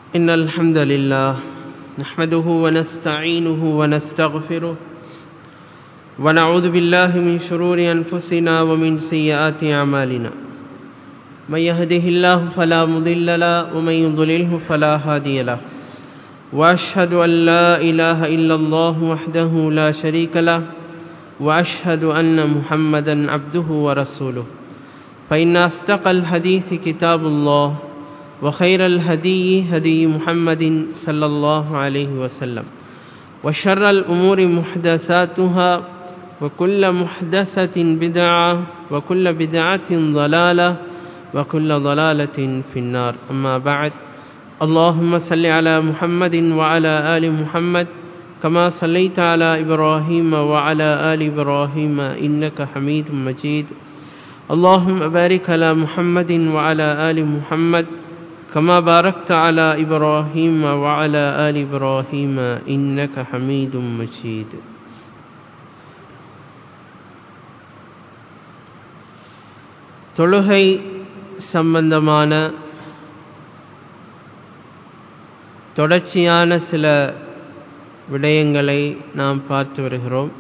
إن الحمد لله نحمده ونستعينه ونستغفره ونعوذ بالله من شرور أنفسنا ومن سيئات أعمالنا من يهده الله فلا مضل له ومن يضلله فلا هادي له وأشهد أن لا إله إلا الله وحده لا شريك له وأشهد أن محمدا عبده ورسوله فإن أصدق الحديث كتاب الله وخير الهدي هدي محمد صلى الله عليه وسلم وشر الأمور محدثاتها وكل محدثة بدعة وكل بدعة ضلالة وكل ضلالة في النار أما بعد اللهم صل على محمد وعلى آل محمد كما صليت على إبراهيم وعلى آل إبراهيم إنك حميد مجيد اللهم بارك على محمد وعلى آل محمد كما باركت على إبراهيم وعلى آل إبراهيم إنك حميد مجيد தொழுகை சம்பந்தமான தொடர்ச்சியான சில விடயங்களை நாம் பார்த்து வருகிறோம்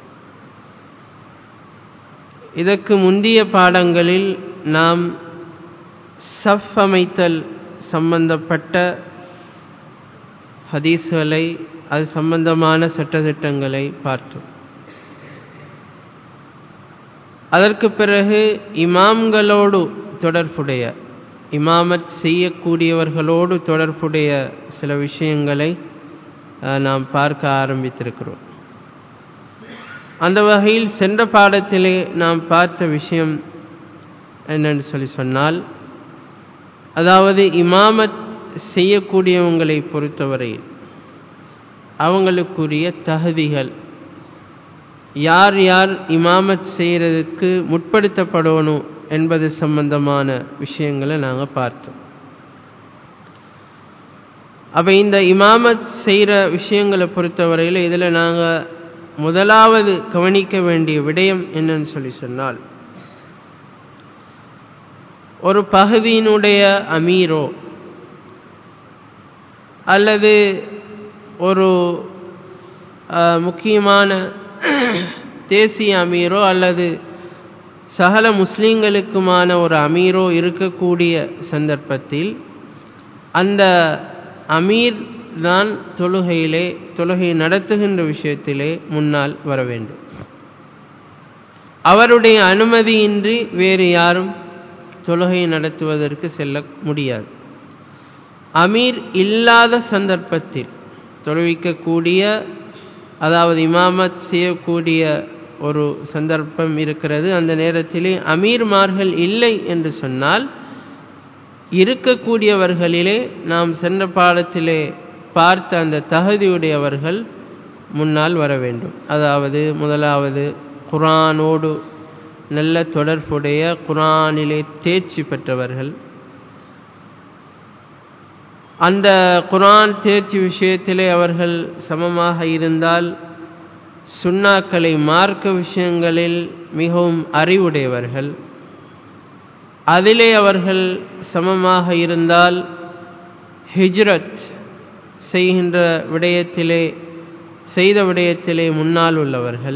இதற்கு முந்திய பாடங்களில் நாம் சஃப் அமைத்தல் சம்பந்தப்பட்ட ஹதீஸ்களை அது சம்பந்தமான சட்டத்திட்டங்களை பார்த்தோம் அதற்கு பிறகு இமாம்களோடு தொடர்புடைய இமாமத் செய்யக்கூடியவர்களோடு தொடர்புடைய சில விஷயங்களை நாம் பார்க்க ஆரம்பித்திருக்கிறோம் அந்த வகையில் சென்ற பாடத்திலே நாம் பார்த்த விஷயம் என்னன்னு சொல்லி சொன்னால் அதாவது இமாமத் செய்யக்கூடியவங்களை பொறுத்தவரையில் அவங்களுக்குரிய தகுதிகள் யார் யார் இமாமத் செய்கிறதுக்கு முற்படுத்தப்படணும் என்பது சம்பந்தமான விஷயங்களை நாங்கள் பார்த்தோம் அப்போ இந்த இமாமத் செய்கிற விஷயங்களை பொறுத்தவரையில் இதில் நாங்கள் முதலாவது கவனிக்க வேண்டிய விடயம் என்னன்னு சொல்லி சொன்னால் ஒரு பகுதியினுடைய அமீரோ அல்லது ஒரு முக்கியமான தேசிய அமீரோ அல்லது சகல முஸ்லீம்களுக்குமான ஒரு அமீரோ இருக்கக்கூடிய சந்தர்ப்பத்தில் அந்த அமீர் தான் தொழுகையிலே தொழுகை நடத்துகின்ற விஷயத்திலே முன்னால் வர வேண்டும் அவருடைய அனுமதியின்றி வேறு யாரும் தொழுகை நடத்துவதற்கு செல்ல முடியாது அமீர் இல்லாத சந்தர்ப்பத்தில் தொழுவிக்கக்கூடிய அதாவது இமாமத் செய்யக்கூடிய ஒரு சந்தர்ப்பம் இருக்கிறது அந்த நேரத்திலே அமீர்மார்கள் இல்லை என்று சொன்னால் இருக்கக்கூடியவர்களிலே நாம் சென்ற பாடத்திலே பார்த்த அந்த தகுதியுடையவர்கள் முன்னால் வர வேண்டும் அதாவது முதலாவது குரானோடு நல்ல தொடர்புடைய குரானிலே தேர்ச்சி பெற்றவர்கள் அந்த குரான் தேர்ச்சி விஷயத்திலே அவர்கள் சமமாக இருந்தால் சுண்ணாக்களை மார்க்க விஷயங்களில் மிகவும் அறிவுடையவர்கள் அதிலே அவர்கள் சமமாக இருந்தால் ஹிஜ்ரத் செய்கின்ற விடயத்திலே செய்த விடயத்திலே முன்னால் உள்ளவர்கள்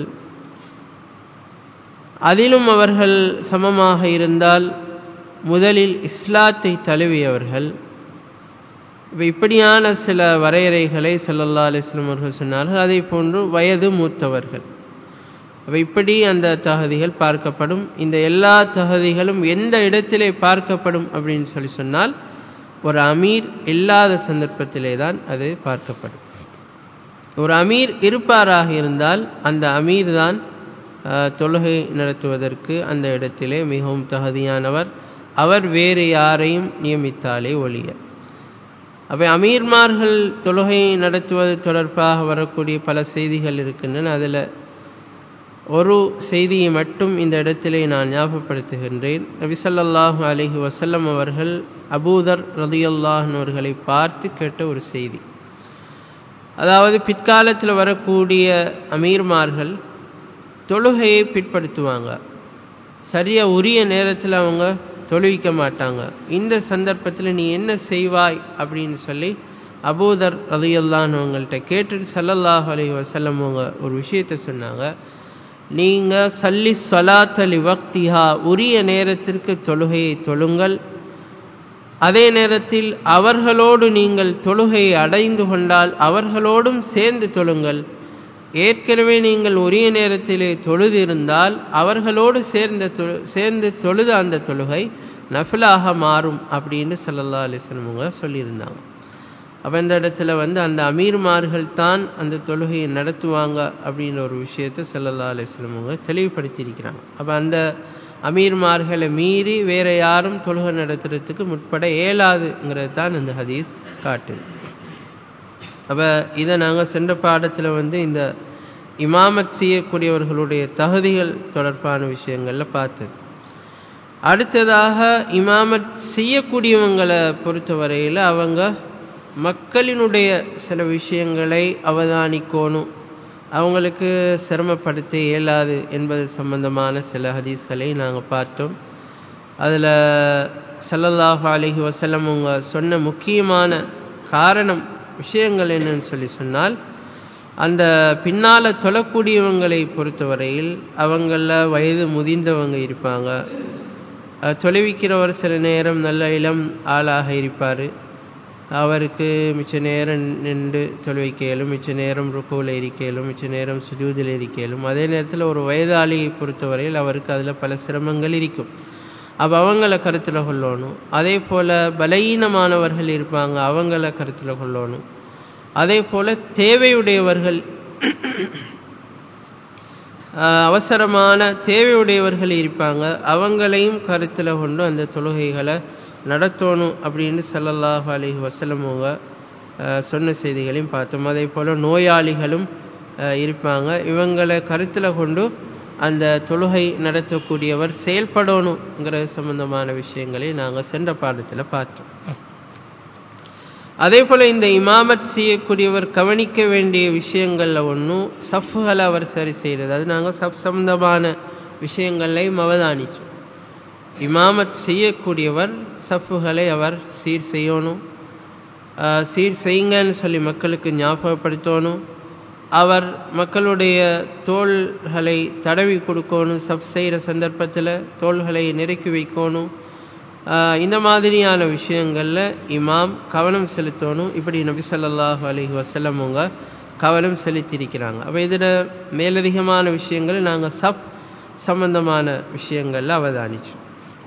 அதிலும் அவர்கள் சமமாக இருந்தால் முதலில் இஸ்லாத்தை தழுவியவர்கள் இப்படியான சில வரையறைகளை சல்லல்லா அலிஸ்லம் அவர்கள் சொன்னார்கள் அதே போன்று வயது மூத்தவர்கள் அப்போ இப்படி அந்த தகுதிகள் பார்க்கப்படும் இந்த எல்லா தகுதிகளும் எந்த இடத்திலே பார்க்கப்படும் அப்படின்னு சொல்லி சொன்னால் ஒரு அமீர் இல்லாத சந்தர்ப்பத்திலே தான் அது பார்க்கப்படும் ஒரு அமீர் இருப்பாராக இருந்தால் அந்த அமீர் தான் தொழுகை நடத்துவதற்கு அந்த இடத்திலே மிகவும் தகுதியானவர் அவர் வேறு யாரையும் நியமித்தாலே ஒழிய அவை அமீர்மார்கள் தொழுகை நடத்துவது தொடர்பாக வரக்கூடிய பல செய்திகள் இருக்கின்றன அதில் ஒரு செய்தியை மட்டும் இந்த இடத்திலே நான் ஞாபகப்படுத்துகின்றேன் நபிசல்லாஹு அலிஹி வசல்லம் அவர்கள் அபூதர் ரதியுல்லாஹன் அவர்களை பார்த்து கேட்ட ஒரு செய்தி அதாவது பிற்காலத்தில் வரக்கூடிய அமீர்மார்கள் தொழுகையை பிற்படுத்துவாங்க சரியாக உரிய நேரத்தில் அவங்க தொழுவிக்க மாட்டாங்க இந்த சந்தர்ப்பத்தில் நீ என்ன செய்வாய் அப்படின்னு சொல்லி அபூதர் ரதையல்லான்னு கேட்டுட்டு சல்லல்லாஹ் அலி வசல்லம் அவங்க ஒரு விஷயத்த சொன்னாங்க நீங்கள் சல்லி சொலாத்தலி வக்திஹா உரிய நேரத்திற்கு தொழுகையை தொழுங்கள் அதே நேரத்தில் அவர்களோடு நீங்கள் தொழுகையை அடைந்து கொண்டால் அவர்களோடும் சேர்ந்து தொழுங்கள் ஏற்கனவே நீங்கள் உரிய நேரத்திலே தொழுதிருந்தால் அவர்களோடு சேர்ந்த சேர்ந்து தொழுத அந்த தொழுகை நஃபிலாக மாறும் அப்படின்னு சல்லல்லா அலிஸ்லமுங்க சொல்லியிருந்தாங்க அப்போ இந்த இடத்துல வந்து அந்த அமீர்மார்கள் தான் அந்த தொழுகையை நடத்துவாங்க அப்படின்ற ஒரு விஷயத்தை சல்லல்லா அலிஸ்லமுங்க தெளிவுபடுத்தியிருக்கிறாங்க அப்போ அந்த அமீர்மார்களை மீறி வேற யாரும் தொழுகை நடத்துறதுக்கு முற்பட இயலாதுங்கிறது தான் இந்த ஹதீஸ் காட்டுது அப்போ இதை நாங்கள் சென்ற பாடத்தில் வந்து இந்த இமாமத் செய்யக்கூடியவர்களுடைய தகுதிகள் தொடர்பான விஷயங்களில் பார்த்தது அடுத்ததாக இமாமத் செய்யக்கூடியவங்களை பொறுத்தவரையில் அவங்க மக்களினுடைய சில விஷயங்களை அவதானிக்கணும் அவங்களுக்கு சிரமப்படுத்த இயலாது என்பது சம்பந்தமான சில ஹதீஸ்களை நாங்கள் பார்த்தோம் அதில் சல்லல்லாஹு அலஹி வசல்லம் அவங்க சொன்ன முக்கியமான காரணம் விஷயங்கள் என்னன்னு சொல்லி சொன்னால் அந்த பின்னால் தொழக்கூடியவங்களை பொறுத்தவரையில் அவங்கள வயது முதிர்ந்தவங்க இருப்பாங்க தொலைவிக்கிறவர் சில நேரம் நல்ல இளம் ஆளாக இருப்பார் அவருக்கு மிச்ச நேரம் நின்று தொலைவிக்கலும் மிச்ச நேரம் ருக்குவில் இருக்கையிலும் மிச்ச நேரம் சுஜூதில் இருக்கையிலும் அதே நேரத்தில் ஒரு வயதாளியை பொறுத்தவரையில் அவருக்கு அதில் பல சிரமங்கள் இருக்கும் அப்போ அவங்கள கருத்தில் கொள்ளணும் அதே போல் பலகீனமானவர்கள் இருப்பாங்க அவங்கள கருத்தில் கொள்ளணும் அதே போல் தேவையுடையவர்கள் அவசரமான தேவையுடையவர்கள் இருப்பாங்க அவங்களையும் கருத்தில் கொண்டு அந்த தொழுகைகளை நடத்தணும் அப்படின்னு சல்லல்லாஹு அலஹி வசலம் அவங்க சொன்ன செய்திகளையும் பார்த்தோம் அதே போல் நோயாளிகளும் இருப்பாங்க இவங்களை கருத்தில் கொண்டு அந்த தொழுகை நடத்தக்கூடியவர் செயல்படணுங்கிற சம்பந்தமான விஷயங்களை நாங்கள் சென்ற பாடத்தில் பார்த்தோம் அதே போல் இந்த இமாமத் செய்யக்கூடியவர் கவனிக்க வேண்டிய விஷயங்களில் ஒன்றும் சஃப்களை அவர் சரி செய்கிறது அது நாங்கள் சப் சம்பந்தமான விஷயங்களையும் அவதானிச்சோம் இமாமத் செய்யக்கூடியவர் சஃப்புகளை அவர் சீர் செய்யணும் சீர் செய்யுங்கன்னு சொல்லி மக்களுக்கு ஞாபகப்படுத்தணும் அவர் மக்களுடைய தோள்களை தடவி கொடுக்கணும் சப் செய்கிற சந்தர்ப்பத்தில் தோள்களை நெருக்கி வைக்கணும் இந்த மாதிரியான விஷயங்களில் இமாம் கவனம் செலுத்தணும் இப்படி நபி சல்லாஹு அலஹி வசல்லம் அவங்க கவனம் செலுத்தியிருக்கிறாங்க அப்போ இதில் மேலதிகமான விஷயங்கள் நாங்கள் சப் சம்பந்தமான விஷயங்களில் அவதானிச்சோம்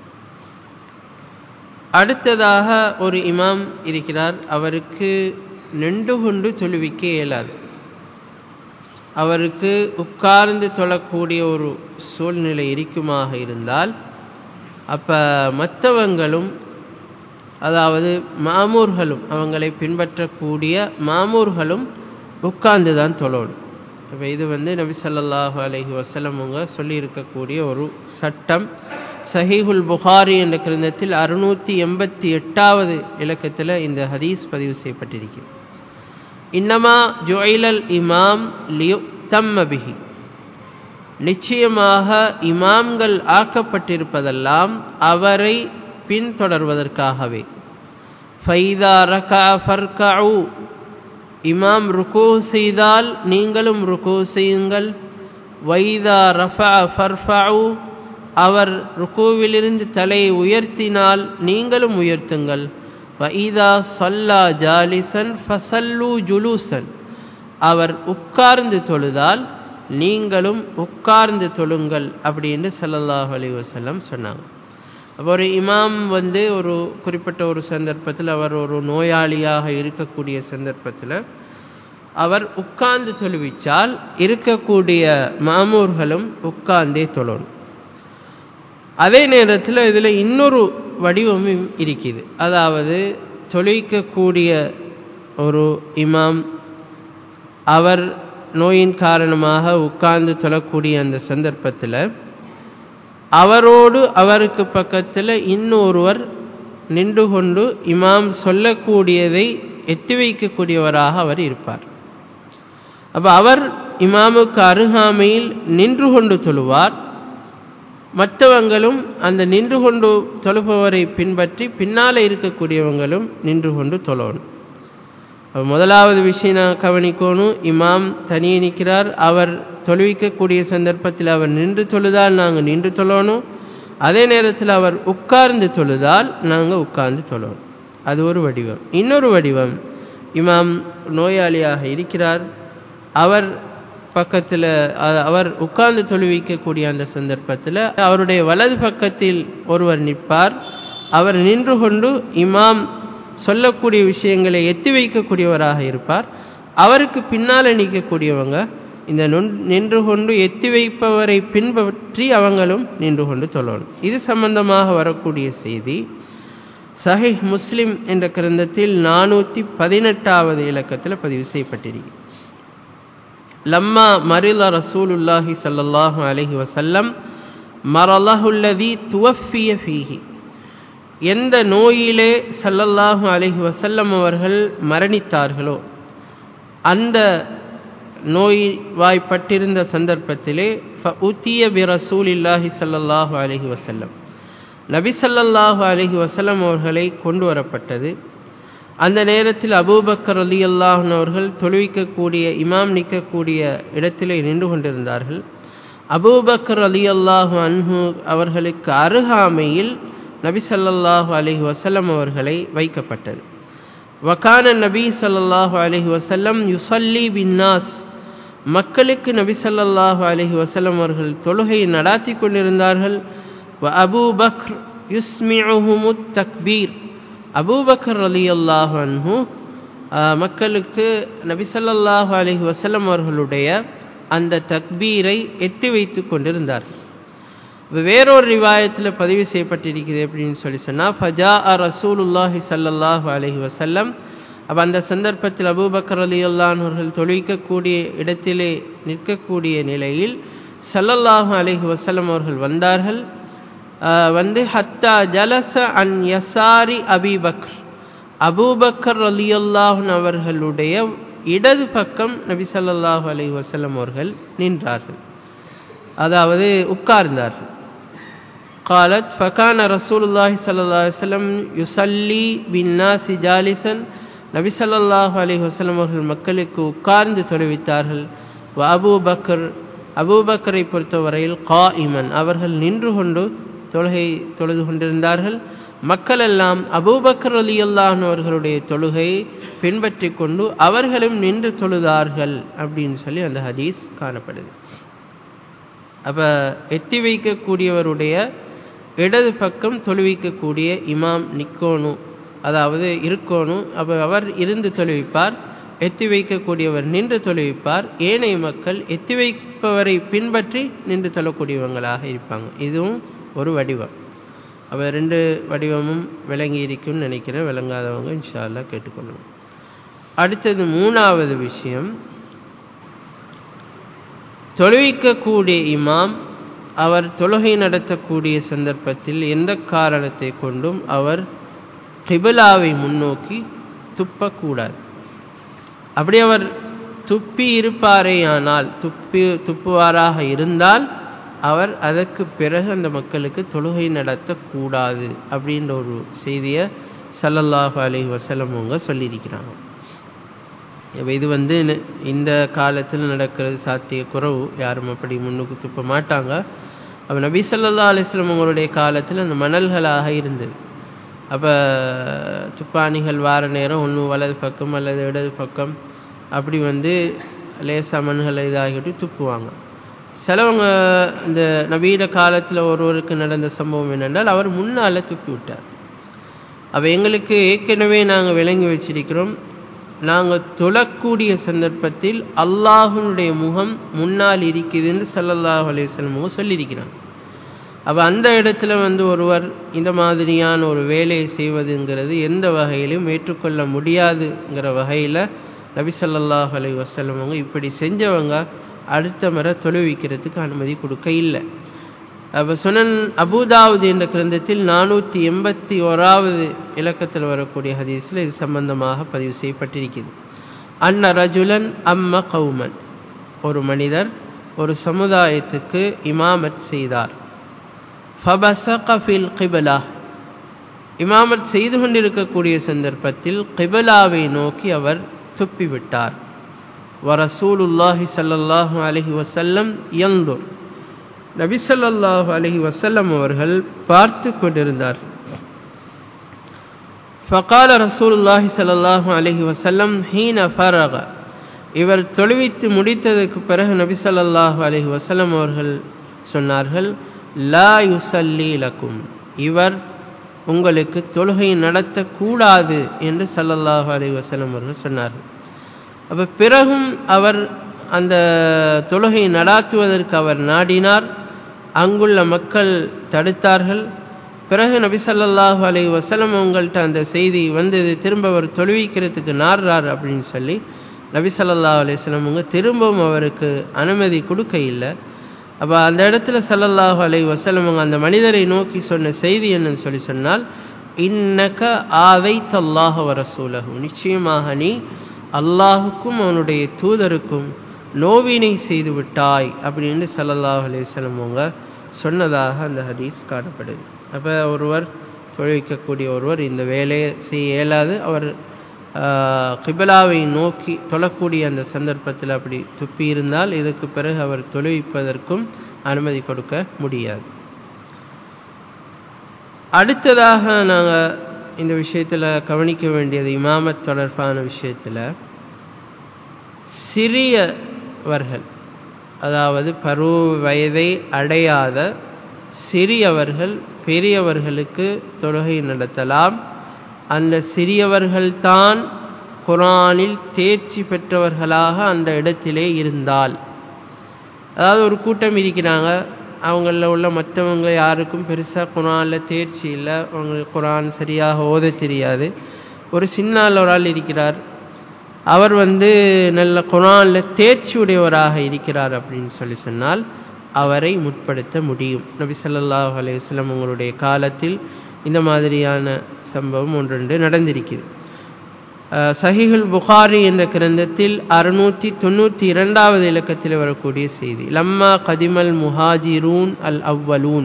அடுத்ததாக ஒரு இமாம் இருக்கிறார் அவருக்கு நின்று கொண்டு தொழுவிக்க இயலாது அவருக்கு உட்கார்ந்து தொழக்கூடிய ஒரு சூழ்நிலை இருக்குமாக இருந்தால் அப்போ மற்றவங்களும் அதாவது மாமூர்களும் அவங்களை பின்பற்றக்கூடிய மாமூர்களும் உட்கார்ந்து தான் தொழணும் இப்போ இது வந்து நபி சல்லாஹு அலஹி வசலமுங்க சொல்லியிருக்கக்கூடிய ஒரு சட்டம் சஹீஹுல் புகாரி என்ற கிரந்தத்தில் அறுநூற்றி எண்பத்தி எட்டாவது இலக்கத்தில் இந்த ஹதீஸ் பதிவு செய்யப்பட்டிருக்கிறது இன்னமா ஜொயிலல் இமாம் லியு தம்மபிஹி நிச்சயமாக இமாம்கள் ஆக்கப்பட்டிருப்பதெல்லாம் அவரை பின்தொடர்வதற்காகவே ஃபைதா ரகா ஃபர்கஉ இமாம் ருக்கு செய்தால் நீங்களும் ருக்கு செய்யுங்கள் வைதா ரஃபா ஃபர்ஃபஉ அவர் ருக்குவிலிருந்து தலையை உயர்த்தினால் நீங்களும் உயர்த்துங்கள் வைதா சல்லா ஜாலிசன் ஃபசல்லு ஜுலூசன் அவர் உட்கார்ந்து தொழுதால் நீங்களும் உட்கார்ந்து தொழுங்கள் அப்படின்னு சல்லல்லாஹு அலி வசல்லம் சொன்னாங்க அப்போ ஒரு இமாம் வந்து ஒரு குறிப்பிட்ட ஒரு சந்தர்ப்பத்தில் அவர் ஒரு நோயாளியாக இருக்கக்கூடிய சந்தர்ப்பத்தில் அவர் உட்கார்ந்து தொழுவிச்சால் இருக்கக்கூடிய மாமூர்களும் உட்கார்ந்தே தொழணும் அதே நேரத்தில் இதில் இன்னொரு வடிவமும் இருக்குது அதாவது தொழிக்கக்கூடிய ஒரு இமாம் அவர் நோயின் காரணமாக உட்கார்ந்து தொழக்கூடிய அந்த சந்தர்ப்பத்தில் அவரோடு அவருக்கு பக்கத்தில் இன்னொருவர் நின்று கொண்டு இமாம் சொல்லக்கூடியதை எத்தி வைக்கக்கூடியவராக அவர் இருப்பார் அப்போ அவர் இமாமுக்கு அருகாமையில் நின்று கொண்டு தொழுவார் மற்றவங்களும் அந்த நின்று கொண்டு தொழுபவரை பின்பற்றி பின்னாலே இருக்கக்கூடியவங்களும் நின்று கொண்டு தொழணும் முதலாவது விஷயம் நான் கவனிக்கணும் இமாம் தனியே நிற்கிறார் அவர் தொழுவிக்கக்கூடிய சந்தர்ப்பத்தில் அவர் நின்று தொழுதால் நாங்கள் நின்று தொழணும் அதே நேரத்தில் அவர் உட்கார்ந்து தொழுதால் நாங்கள் உட்கார்ந்து தொழணும் அது ஒரு வடிவம் இன்னொரு வடிவம் இமாம் நோயாளியாக இருக்கிறார் அவர் பக்கத்தில் அவர் உட்கார்ந்து தொழுவிக்கக்கூடிய அந்த சந்தர்ப்பத்தில் அவருடைய வலது பக்கத்தில் ஒருவர் நிற்பார் அவர் நின்று கொண்டு இமாம் சொல்லக்கூடிய விஷயங்களை எத்தி வைக்கக்கூடியவராக இருப்பார் அவருக்கு பின்னால் நிற்கக்கூடியவங்க இந்த நின்று கொண்டு எத்தி வைப்பவரை பின்பற்றி அவங்களும் நின்று கொண்டு சொல்லணும் இது சம்பந்தமாக வரக்கூடிய செய்தி சஹிஹ் முஸ்லிம் என்ற கிரந்தத்தில் நானூற்றி பதினெட்டாவது இலக்கத்தில் பதிவு செய்யப்பட்டிருக்கு லம்மா மரில ரசூலுல்லாஹி சல்லாஹூ அலஹி வசல்லம் மரலஹுல்லதி துவஃபிய ஃபீஹி எந்த நோயிலே சல்லல்லாஹு அலஹி வசல்லம் அவர்கள் மரணித்தார்களோ அந்த நோய் வாய்ப்பட்டிருந்த சந்தர்ப்பத்திலே உத்திய பி ரசூலில்லாஹி சல்லல்லாஹு அலஹி வசல்லம் நபி சல்லல்லாஹு அலஹி வசல்லம் அவர்களை கொண்டு வரப்பட்டது அந்த நேரத்தில் அபூபக்கர் அலி அல்லாஹன் அவர்கள் தொழுவிக்கக்கூடிய இமாம் நிற்கக்கூடிய இடத்திலே நின்று கொண்டிருந்தார்கள் அபூபக்கர் அலி அல்லாஹு அன்ஹு அவர்களுக்கு அருகாமையில் நபி சல்லல்லாஹு அலஹி வசல்லம் அவர்களை வைக்கப்பட்டது வக்கான நபி சல்லல்லாஹு அலஹி வசல்லம் யுசல்லி பின்னாஸ் மக்களுக்கு நபி சல்லல்லாஹு அலஹி வசல்லம் அவர்கள் தொழுகையை நடாத்தி கொண்டிருந்தார்கள் அபூ பக்ர் யுஸ்மிஉஹுமு தக்பீர் அபூபக்கர் அலி அல்லாஹு அன்ஹு மக்களுக்கு நபிசல்லாஹு அலஹி வசல்லம் அவர்களுடைய அந்த தக்பீரை எத்தி வைத்து கொண்டிருந்தார்கள் வேறொரு ரிவாயத்தில் பதிவு செய்யப்பட்டிருக்கிறது அப்படின்னு சொல்லி சொன்னால் ஃபஜா அ ரசூலுல்லாஹி சல்லல்லாஹு அலஹி வசல்லம் அப்போ அந்த சந்தர்ப்பத்தில் அபூபக்கர் அலி அல்லாஹர்கள் தொழிக்கக்கூடிய இடத்திலே நிற்கக்கூடிய நிலையில் சல்லல்லாஹு அலஹி வசல்லம் அவர்கள் வந்தார்கள் வந்து ஹத்தா ஜலச அன் யசாரி அபிபக்ர் அபூபக்கர் அலி அல்லாஹன் அவர்களுடைய இடது பக்கம் நபி சல்லாஹூ அலி வசல்லம் அவர்கள் நின்றார்கள் அதாவது உட்கார்ந்தார்கள் قالت فكان رسول الله صلى الله عليه وسلم يصلي بالناس جالسا நபி ஸல்லல்லாஹு அலைஹி வஸல்லம் அவர்கள் மக்களுக்கு உட்கார்ந்து தொழுவித்தார்கள் வ அபூ பக்கர் அபூபக்கரை பொறுத்தவரையில் காயிமன் அவர்கள் நின்று கொண்டு தொழுகை தொழுது கொண்டிருந்தார்கள் மக்கள் எல்லாம் அபூபக்கர் அலி அல்லாஹன் அவர்களுடைய தொழுகையை பின்பற்றி கொண்டு அவர்களும் நின்று தொழுதார்கள் அப்படின்னு சொல்லி அந்த ஹதீஸ் காணப்படுது அப்ப எத்தி வைக்கக்கூடியவருடைய இடது பக்கம் தொழுவிக்கக்கூடிய இமாம் நிக்கோணும் அதாவது இருக்கோணும் அப்ப அவர் இருந்து தொழுவிப்பார் எத்தி வைக்கக்கூடியவர் நின்று தொழுவிப்பார் ஏனைய மக்கள் எத்தி வைப்பவரை பின்பற்றி நின்று தொழக்கூடியவங்களாக இருப்பாங்க இதுவும் ஒரு வடிவம் அவ ரெண்டு வடிவமும் விளங்கி இருக்கும்னு நினைக்கிறேன் விளங்காதவங்க இன்ஷால்லா கேட்டுக்கொள்ளணும் அடுத்தது மூணாவது விஷயம் தொழுவிக்கக்கூடிய இமாம் அவர் தொழுகை நடத்தக்கூடிய சந்தர்ப்பத்தில் எந்த காரணத்தை கொண்டும் அவர் கிபிலாவை முன்னோக்கி துப்பக்கூடாது அப்படி அவர் துப்பி இருப்பாரேயானால் துப்பி துப்புவாராக இருந்தால் அவர் அதற்கு பிறகு அந்த மக்களுக்கு தொழுகை நடத்தக்கூடாது அப்படின்ற ஒரு செய்தியை சல்லல்லாஹு அலி வசலம் அவங்க சொல்லியிருக்கிறாங்க இப்போ இது வந்து இந்த காலத்தில் நடக்கிறது சாத்திய குறவு யாரும் அப்படி முன்னுக்கு துப்ப மாட்டாங்க அப்போ நபி சல்லா அலிஸ்லம் அவங்களுடைய காலத்தில் அந்த மணல்களாக இருந்தது அப்போ துப்பாணிகள் வார நேரம் ஒன்று வலது பக்கம் அல்லது இடது பக்கம் அப்படி வந்து லேசாக மண்களை இதாகிட்டு துப்புவாங்க சிலவங்க இந்த நவீன காலத்தில் ஒருவருக்கு நடந்த சம்பவம் என்னென்றால் அவர் முன்னால் துப்பி விட்டார் அப்போ எங்களுக்கு ஏற்கனவே நாங்கள் விளங்கி வச்சிருக்கிறோம் நாங்கள் தொழக்கூடிய சந்தர்ப்பத்தில் அல்லாஹனுடைய முகம் முன்னால் இருக்குதுன்னு சல்லல்லாஹ் அலையம் சொல்லியிருக்கிறாங்க அப்போ அந்த இடத்துல வந்து ஒருவர் இந்த மாதிரியான ஒரு வேலையை செய்வதுங்கிறது எந்த வகையிலும் ஏற்றுக்கொள்ள முடியாதுங்கிற வகையில் நபி சல்லாஹ் அலி வசல்லம் அவங்க இப்படி செஞ்சவங்க அடுத்த முறை தொழுவிக்கிறதுக்கு அனுமதி கொடுக்க இல்லை அப்போ சுனன் அபுதாவுது என்ற கிரந்தத்தில் நானூற்றி எண்பத்தி ஓராவது இலக்கத்தில் வரக்கூடிய ஹதீஸில் இது சம்பந்தமாக பதிவு செய்யப்பட்டிருக்கிறது அன்ன ரஜுலன் அம்ம கௌமன் ஒரு மனிதர் ஒரு சமுதாயத்துக்கு இமாமத் செய்தார் ஃபபசக ஃபில் கிபலா இமாமத் செய்து கொண்டிருக்கக்கூடிய சந்தர்ப்பத்தில் கிபலாவை நோக்கி அவர் துப்பிவிட்டார் வரசூலுல்லாஹி சல்லல்லாஹு அலஹி வசல்லம் யந்தூர் நபி ஸல்லல்லாஹு அலைஹி வஸல்லம் அவர்கள் பார்த்து கொண்டிருந்தார் ஃபகால ரசூலுல்லாஹி ஸல்லல்லாஹு அலைஹி வஸல்லம் ஹீன ஃபரக இவர் தொழுவித்து முடித்ததற்கு பிறகு நபி ஸல்லல்லாஹு அலைஹி வஸல்லம் அவர்கள் சொன்னார்கள் லா யுசல்லி லக்கும் இவர் உங்களுக்கு தொழுகை நடத்தக்கூடாது என்று ஸல்லல்லாஹு அலைஹி வஸல்லம் அவர்கள் சொன்னார்கள் அப்ப பிறகும் அவர் அந்த தொழுகை நடாத்துவதற்கு அவர் நாடினார் அங்குள்ள மக்கள் தடுத்தார்கள் பிறகு நபி ஸல்லல்லாஹு அலைஹி வஸல்லம் அவங்கள்ட்ட அந்த செய்தி வந்தது திரும்ப அவர் தொழுவிக்கிறதுக்கு நாடுறார் அப்படின்னு சொல்லி நபி ஸல்லல்லாஹு அலைஹி வஸல்லம் அவங்க திரும்பவும் அவருக்கு அனுமதி கொடுக்க இல்லை அப்போ அந்த இடத்துல ஸல்லல்லாஹு அலைஹி வஸல்லம் அவங்க அந்த மனிதரை நோக்கி சொன்ன செய்தி என்னன்னு சொல்லி சொன்னால் இன்னக ஆதைத்தல்லாஹ வரசூலஹு நிச்சயமாக நீ அல்லாஹுக்கும் அவனுடைய தூதருக்கும் நோவினை செய்து விட்டாய் அப்படின்னு சல்லல்லாஹ் அலிஸ்லம் அவங்க சொன்னதாக அந்த ஹதீஸ் காணப்படுது அப்போ ஒருவர் தொழிக்கக்கூடிய ஒருவர் இந்த வேலையை செய்ய இயலாது அவர் கிபலாவை நோக்கி தொழக்கூடிய அந்த சந்தர்ப்பத்தில் அப்படி துப்பி இருந்தால் இதுக்கு பிறகு அவர் தொழுவிப்பதற்கும் அனுமதி கொடுக்க முடியாது அடுத்ததாக நாங்கள் இந்த விஷயத்தில் கவனிக்க வேண்டியது இமாமத் தொடர்பான விஷயத்தில் சிறியவர்கள் அதாவது பருவ வயதை அடையாத சிறியவர்கள் பெரியவர்களுக்கு தொழுகை நடத்தலாம் அந்த சிறியவர்கள்தான் குரானில் தேர்ச்சி பெற்றவர்களாக அந்த இடத்திலே இருந்தால் அதாவது ஒரு கூட்டம் இருக்கிறாங்க அவங்களில் உள்ள மற்றவங்க யாருக்கும் பெருசாக குரானில் தேர்ச்சி இல்லை அவங்களுக்கு குரான் சரியாக ஓத தெரியாது ஒரு சின்ன ஒரு ஆள் இருக்கிறார் அவர் வந்து நல்ல குரானில் தேர்ச்சி உடையவராக இருக்கிறார் அப்படின்னு சொல்லி சொன்னால் அவரை முற்படுத்த முடியும் நபி சல்லாஹ் அலையம் உங்களுடைய காலத்தில் இந்த மாதிரியான சம்பவம் ஒன்றொன்று நடந்திருக்கிறது சஹிகுல் புகாரி என்ற கிரந்தத்தில் அறுநூற்றி தொண்ணூற்றி இரண்டாவது இலக்கத்தில் வரக்கூடிய செய்தி லம்மா கதிமல் முஹாஜிரூன் அல் அவ்வலூன்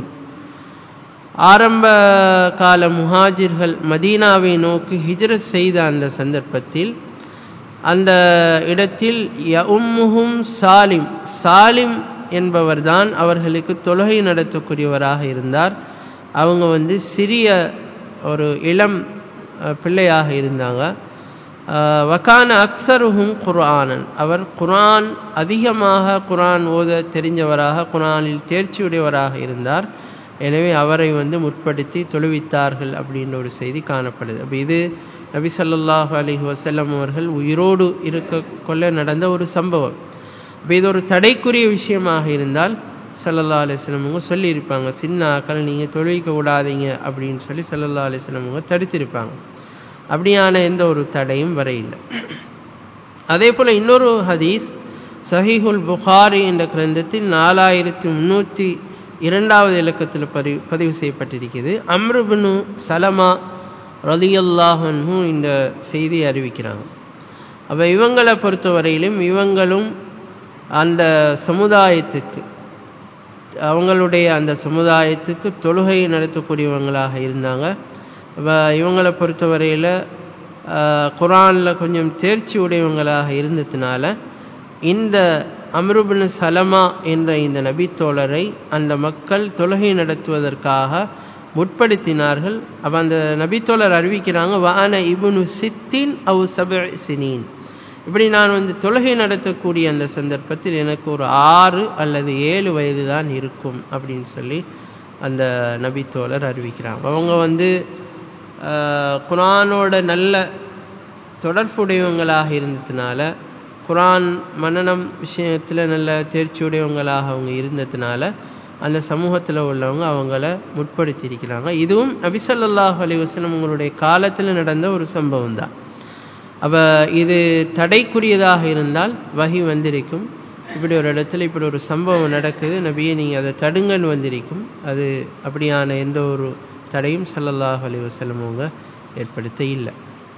ஆரம்ப கால முஹாஜிர்கள் மதீனாவை நோக்கி ஹிஜ்ரத் செய்த அந்த சந்தர்ப்பத்தில் அந்த இடத்தில் யஉம்முஹும் சாலிம் சாலிம் என்பவர்தான் அவர்களுக்கு தொழுகை நடத்தக்கூடியவராக இருந்தார் அவங்க வந்து சிறிய ஒரு இளம் பிள்ளையாக இருந்தாங்க வக்கான அக்சருஹும் குர்ஆனன் அவர் குரான் அதிகமாக குரான் ஓத தெரிஞ்சவராக குரானில் தேர்ச்சியுடையவராக இருந்தார் எனவே அவரை வந்து முற்படுத்தி தொழுவித்தார்கள் அப்படின்ற ஒரு செய்தி காணப்படுது அப்போ இது நபி சல்லாஹு அலிஹி வசல்லம் அவர்கள் உயிரோடு இருக்க கொள்ள நடந்த ஒரு சம்பவம் இப்போ இது ஒரு தடைக்குரிய விஷயமாக இருந்தால் சல்லல்லா அலிஸ்லம் அவங்க சொல்லியிருப்பாங்க சின்ன ஆக்கள் நீங்கள் தொழுவிக்க விடாதீங்க அப்படின்னு சொல்லி சல்லல்லா அலிஸ்லம் அவங்க தடுத்திருப்பாங்க அப்படியான எந்த ஒரு தடையும் வரையில்லை அதே போல் இன்னொரு ஹதீஸ் சஹிஹுல் புகாரி என்ற கிரந்தத்தில் நாலாயிரத்தி முன்னூற்றி இரண்டாவது இலக்கத்தில் பதிவு பதிவு செய்யப்பட்டிருக்கிறது அம்ருபனு சலமா ரலியல்லாஹன்ஹு இந்த செய்தியை அறிவிக்கிறாங்க அப்போ இவங்களை பொறுத்தவரையிலும் இவங்களும் அந்த சமுதாயத்துக்கு அவங்களுடைய அந்த சமுதாயத்துக்கு தொழுகை நடத்தக்கூடியவங்களாக இருந்தாங்க இவங்களை பொறுத்தவரையில் குரானில் கொஞ்சம் தேர்ச்சி உடையவங்களாக இருந்ததுனால இந்த அம்ருபின் சலமா என்ற இந்த நபித்தோழரை அந்த மக்கள் தொழுகை நடத்துவதற்காக முற்படுத்தினார்கள் அப்போ அந்த நபித்தோழர் அறிவிக்கிறாங்க வான இபுனு சித்தின் அவு சப சினீன் இப்படி நான் வந்து தொழுகை நடத்தக்கூடிய அந்த சந்தர்ப்பத்தில் எனக்கு ஒரு ஆறு அல்லது ஏழு வயது தான் இருக்கும் அப்படின்னு சொல்லி அந்த நபித்தோழர் அறிவிக்கிறாங்க அவங்க வந்து குரானோட நல்ல தொடர்புடையவங்களாக இருந்ததுனால குரான் மனநம் விஷயத்தில் நல்ல தேர்ச்சியுடையவங்களாக அவங்க இருந்ததுனால அந்த சமூகத்தில் உள்ளவங்க அவங்கள முற்படுத்தியிருக்கிறாங்க இதுவும் நபிசல்லாஹ் அலி வஸ்லம் உங்களுடைய காலத்தில் நடந்த ஒரு சம்பவம் தான் அப்போ இது தடைக்குரியதாக இருந்தால் வகி வந்திருக்கும் இப்படி ஒரு இடத்துல இப்படி ஒரு சம்பவம் நடக்குது நபியை நீங்கள் அதை தடுங்கன்னு வந்திருக்கும் அது அப்படியான எந்த ஒரு தடையும் சல்லல்லாஹ் அலி வசலம் அவங்க ஏற்படுத்த இல்லை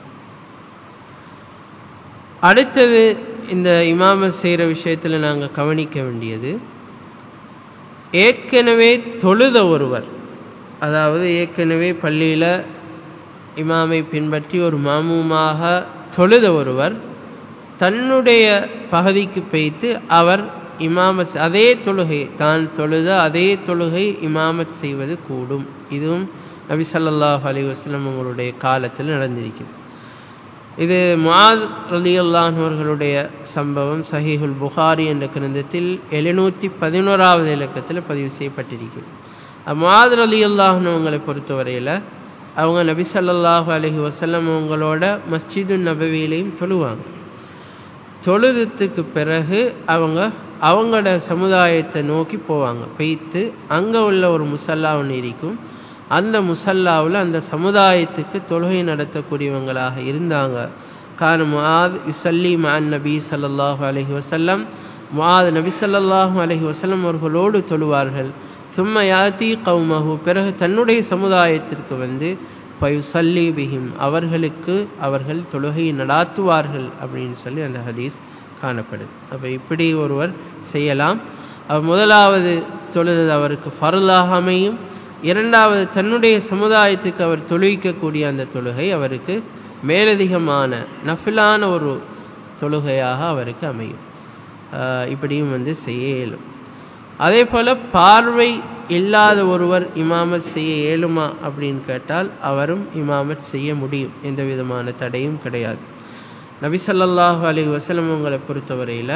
அடுத்தது இந்த இமாம செய்கிற விஷயத்தில் நாங்கள் கவனிக்க வேண்டியது ஏற்கனவே தொழுத ஒருவர் அதாவது ஏற்கனவே பள்ளியில் இமாமை பின்பற்றி ஒரு மாமூமாக தொழுத ஒருவர் தன்னுடைய பகுதிக்கு பெய்த்து அவர் இமாமத் அதே தொழுகை தான் தொழுத அதே தொழுகை இமாமத் செய்வது கூடும் இதுவும் நபி ஸல்லல்லாஹு அலைஹி வஸல்லம் அவங்களுடைய காலத்தில் நடந்திருக்கிறது இது முஆத் ரலியல்லாஹு அவர்களுடைய சம்பவம் சஹீஹுல் புகாரி என்ற கிரந்தத்தில் எழுநூற்றி பதினோராவது இலக்கத்தில் பதிவு செய்யப்பட்டிருக்கிறது முஆத் ரலியல்லாஹு அவங்களை பொறுத்தவரையில் அவங்க நபி ஸல்லல்லாஹு அலைஹி வஸல்லம் அவங்களோட மஸ்ஜிது நபவியிலையும் தொழுவாங்க தொழுதத்துக்கு பிறகு அவங்க அவங்களோட சமுதாயத்தை நோக்கி போவாங்க பெய்த்து அங்கே உள்ள ஒரு முசல்லா ஒன்று இருக்கும் அந்த முசல்லாவில் அந்த சமுதாயத்துக்கு தொழுகை நடத்தக்கூடியவங்களாக இருந்தாங்க கான முஆத் யுசல்லி மான் நபி ஸல்லல்லாஹு அலைஹி வஸல்லம் முஆத் நபி ஸல்லல்லாஹு அலைஹி வஸல்லம் அவர்களோடு தொழுவார்கள் சும்ம யாத்தி கௌமஹு பிறகு தன்னுடைய சமுதாயத்திற்கு வந்து பயுசல்லி பிஹிம் அவர்களுக்கு அவர்கள் தொழுகை நடாத்துவார்கள் அப்படின்னு சொல்லி அந்த ஹதீஸ் காணப்படுது அப்போ இப்படி ஒருவர் செய்யலாம் அவர் முதலாவது தொழுது அவருக்கு ஃபருளாக அமையும் இரண்டாவது தன்னுடைய சமுதாயத்துக்கு அவர் தொழுவிக்கக்கூடிய அந்த தொழுகை அவருக்கு மேலதிகமான நஃபிலான ஒரு தொழுகையாக அவருக்கு அமையும் இப்படியும் வந்து செய்ய இயலும் அதே போல் பார்வை இல்லாத ஒருவர் இமாமத் செய்ய இயலுமா அப்படின்னு கேட்டால் அவரும் இமாமத் செய்ய முடியும் எந்த விதமான தடையும் கிடையாது நபி ஸல்லல்லாஹு அலைஹி வஸல்லம் உங்களை பொறுத்தவரையில்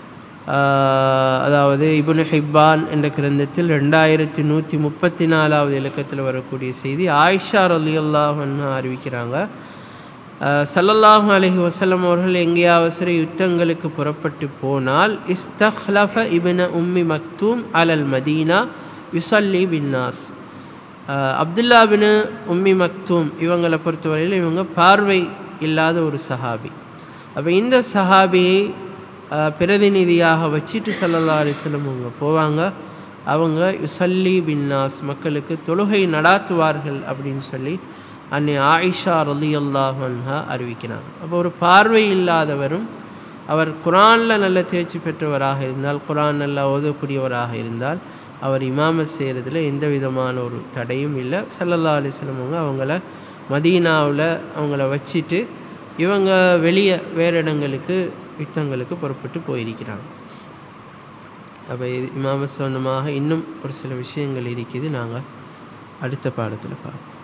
அதாவது இபுன் ஹிப்பான் என்ற கிரந்தத்தில் ரெண்டாயிரத்தி நூற்றி முப்பத்தி நாலாவது இலக்கத்தில் வரக்கூடிய செய்தி ஆயிஷா அலி அல்லாஹன்னு அறிவிக்கிறாங்க சல்லல்லாஹு அலஹி வசல்லம் அவர்கள் எங்கேயாவது சில யுத்தங்களுக்கு புறப்பட்டு போனால் இஸ்தஹ்லஃப இபின உம்மி மக்தூம் அலல் மதீனா யுசல்லி பின்னாஸ் அப்துல்லா பின் உம்மி மக்தூம் இவங்களை பொறுத்தவரையில் இவங்க பார்வை இல்லாத ஒரு சஹாபி அப்போ இந்த சஹாபியை பிரதிநிதியாக வச்சுட்டு சல்லல்லா அலிஸ்லம் அவங்க போவாங்க அவங்க யுசல்லி பின்னாஸ் மக்களுக்கு தொழுகை நடாத்துவார்கள் அப்படின்னு சொல்லி அன்னை ஆயிஷா ரலி அல்லாஹன்ஹா அறிவிக்கிறாங்க அப்போ ஒரு பார்வை இல்லாதவரும் அவர் குரானில் நல்ல தேர்ச்சி பெற்றவராக இருந்தால் குரான் நல்லா ஓதக்கூடியவராக இருந்தால் அவர் இமாமத் செய்கிறதுல எந்த விதமான ஒரு தடையும் இல்லை சல்லல்லா அலிஸ்லம் அவங்க அவங்கள மதீனாவில் அவங்கள வச்சுட்டு இவங்க வெளியே வேறு இடங்களுக்கு யுத்தங்களுக்கு புறப்பட்டு போயிருக்கிறாங்க அப்போ இமாம சொன்னமாக இன்னும் ஒரு சில விஷயங்கள் இருக்குது நாங்கள் அடுத்த பாடத்தில் பார்ப்போம்